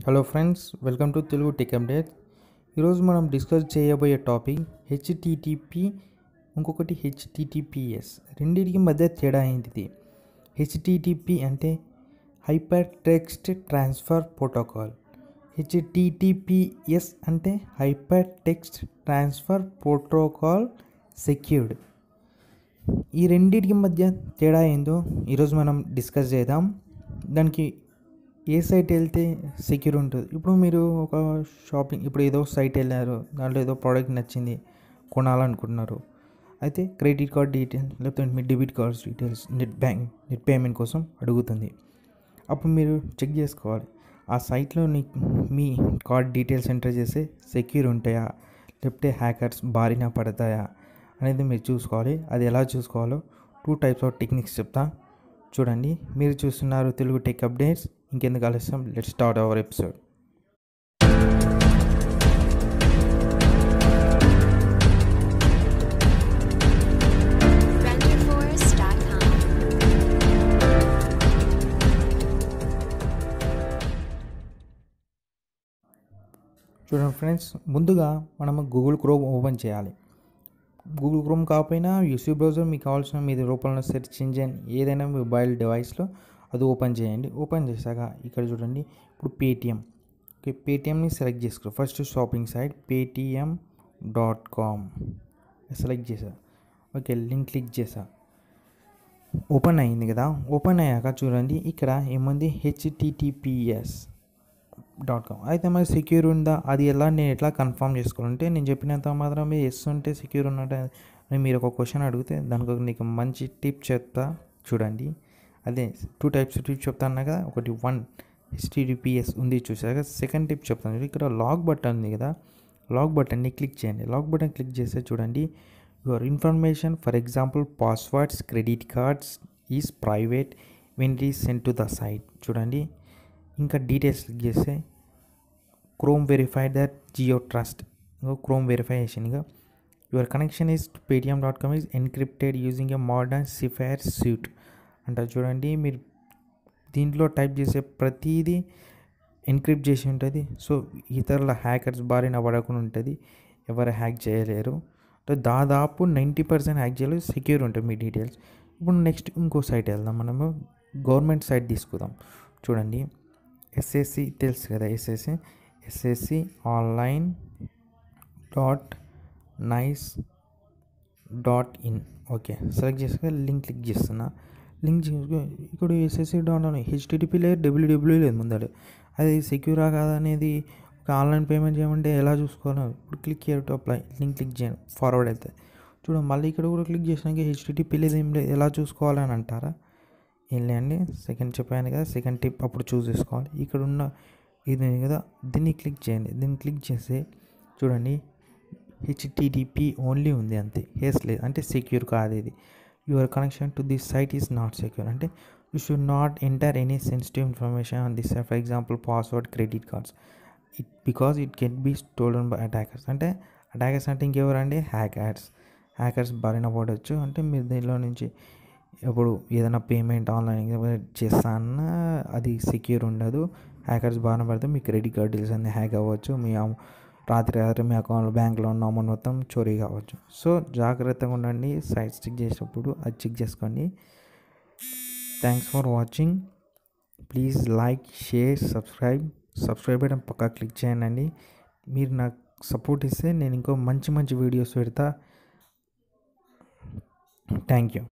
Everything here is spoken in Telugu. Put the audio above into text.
Hello friends welcome to Telugu tech update ఈరోజు మనం డిస్కస్ చేయబోయే టాపిక్ హెచ్టిటిపి ఇంకొకటి హెచ్టిటిపిఎస్ రెండింటికి మధ్య తేడా ఏంటిది హెచ్టిటిపి అంటే hyper text transfer protocol HTTPS అంటే hyper text transfer protocol secured ఈ రెండింటికి మధ్య తేడా ఏందో ఈరోజు మనం డిస్కస్ చేద్దాం దానికి ఏ సైట్ వెళ్తే సెక్యూర్ ఉంటుంది ఇప్పుడు మీరు ఒక షాపింగ్ ఇప్పుడు ఏదో సైట్ వెళ్ళారు దాంట్లో ఏదో ప్రోడక్ట్ నచ్చింది కొనాలనుకుంటున్నారు అయితే క్రెడిట్ కార్డ్ డీటెయిల్స్ లేకపోతే మీ debit cards details net bank net payment కోసం అడుగుతుంది అప్పుడు మీరు చెక్ చేసుకోవాలి ఆ సైట్లో నీ మీ కార్డ్ డీటెయిల్స్ ఎంటర్ చేస్తే సెక్యూర్ ఉంటాయా లేకపోతే హ్యాకర్స్ బారిన పడతాయా అనేది మీరు చూసుకోవాలి అది ఎలా చూసుకోవాలో టూ టైప్స్ ఆఫ్ టెక్నిక్స్ చెప్తా చూడండి మీరు చూస్తున్నారు తెలుగు టెక్ అప్డేట్స్ ఇంకెందుకు ఆలస్యం let start our episode renderforce.com. చూడండి ఫ్రెండ్స్ ముందుగా మనము గూగుల్ క్రోమ్ ఓపెన్ చేయాలి గూగుల్ క్రోమ్ కాకపోయినా యూసీ బ్రౌజర్ మీకు కావాల్సిన మీ రూపంలో సెర్చ్ ఇంజిన్ ఏదైనా మొబైల్ డివైస్లో అది ఓపెన్ చేయండి ఓపెన్ చేశాక ఇక్కడ చూడండి ఇప్పుడు పేటిఎం ఓకే పేటిఎంని సెలెక్ట్ చేసుకో first shopping site Paytm dot com select చేసా ఓకే లింక్ క్లిక్ చేసా ఓపెన్ అయింది కదా ఓపెన్ అయ్యాక చూడండి ఇక్కడ ఏముంది హెచ్టిటిపిఎస్ డాట్ కామ్ అయితే మరి సెక్యూర్ ఉందా అది ఎలా నేను ఎట్లా కన్ఫర్మ్ చేసుకోవాలంటే నేను చెప్పినంత మాత్రమే ఎస్ ఉంటే సెక్యూర్ ఉన్నట్టు అని మీరు ఒక క్వశ్చన్ అడిగితే దానికి ఒక నీకు మంచి టిప్ చెప్తా చూడండి అదే టూ టైప్స్ టిప్ చెప్తాను కదా ఒకటి వన్ హెచ్టిటిపిఎస్ ఉంది చూసాక సెకండ్ టిప్ చెప్తాను చూడండి. ఇక్కడ లాక్ బటన్ ఉంది కదా లాక్ బటన్ని క్లిక్ చేయండి లాక్ బటన్ క్లిక్ చేస్తే చూడండి your information for example passwords credit cards is private when it is send to the site చూడండి ఇంకా డీటెయిల్స్ క్లిక్ చేస్తే Chrome verified that GeoTrust Chrome verification ఇంకా your connection is Paytm dot com is encrypted using a modern cipher suite అంటారు చూడండి మీరు దీంట్లో టైప్ చేసే ప్రతిదీ ఎన్క్రిప్ట్ చేసి ఉంటుంది సో ఇతరుల హ్యాకర్స్ బారిన పడకుండా ఉంటుంది ఎవరు హ్యాక్ చేయలేరు అంటే దాదాపు నైంటీ పర్సెంట్ హ్యాక్ చేయలేదు సెక్యూర్ ఉంటుంది మీ డీటెయిల్స్ ఇప్పుడు నెక్స్ట్ ఇంకో సైట్ వెళ్దాం మనము గవర్నమెంట్ సైట్ తీసుకుందాం చూడండి ఎస్ఎస్సి తెలుసు కదా SSC SSC online dot nic dot in okay select చేసుకుని లింక్ క్లిక్ చేస్తున్నా లింక్ చేసుకో ఇక్కడ ఎస్ఎస్సి డాట్ హెచ్టిటిపి లేదు డబ్ల్యూడబ్ల్యూ లేదు ముందర అది సెక్యూరా కాదనేది ఒక ఆన్లైన్ పేమెంట్ చేయమంటే ఎలా చూసుకోవాలో ఇప్పుడు క్లిక్ చేయడం టు అప్లై లింక్ క్లిక్ చేయండి ఫార్వర్డ్ అవుతుంది చూడండి మళ్ళీ ఇక్కడ కూడా క్లిక్ చేసినాక హెచ్టిటిపి లేదు ఏం లేదు ఎలా చూసుకోవాలని అంటారా ఏం లేదండి సెకండ్ చెప్పాను కదా సెకండ్ టిప్ అప్పుడు చూస్ చేసుకోవాలి ఇక్కడ ఉన్న ఇది ఉంది కదా దీన్ని క్లిక్ చేయండి దీన్ని క్లిక్ చేస్తే చూడండి హెచ్టిటిపి ఓన్లీ ఉంది అంతే హెస్ లేదు అంటే సెక్యూర్ కాదు ఇది your connection to this site is not secure అంటే you should not enter any sensitive information on this for example password credit cards it because it can be stolen by attackers అంటే అటాకర్స్ అంటే ఇంకెవరండి హ్యాకర్స్ హ్యాకర్స్ బారిన పడవచ్చు అంటే మీరు దీనిలో నుంచి ఇప్పుడు ఏదైనా పేమెంట్ ఆన్లైన్ చేస్తా అన్నా అది సెక్యూర్ ఉండదు హ్యాకర్స్ బారిన పడితే మీ క్రెడిట్ కార్డ్ డీల్స్ అన్నీ హ్యాక్ అవ్వచ్చు మీ అమ- రాత్రి రాత్రి మీ అకౌంట్లో బ్యాంక్లో ఉన్న అమౌంట్ మొత్తం చోరీ కావచ్చు సో జాగ్రత్తగా ఉండండి సైట్స్ చెక్ చేసేటప్పుడు అది చెక్ చేసుకోండి thanks for watching please like share subscribe subscribe button పక్కా క్లిక్ చేయండి మీరు నాకు సపోర్ట్ ఇస్తే నేను ఇంకో మంచి మంచి వీడియోస్ పెడతా థ్యాంక్ యూ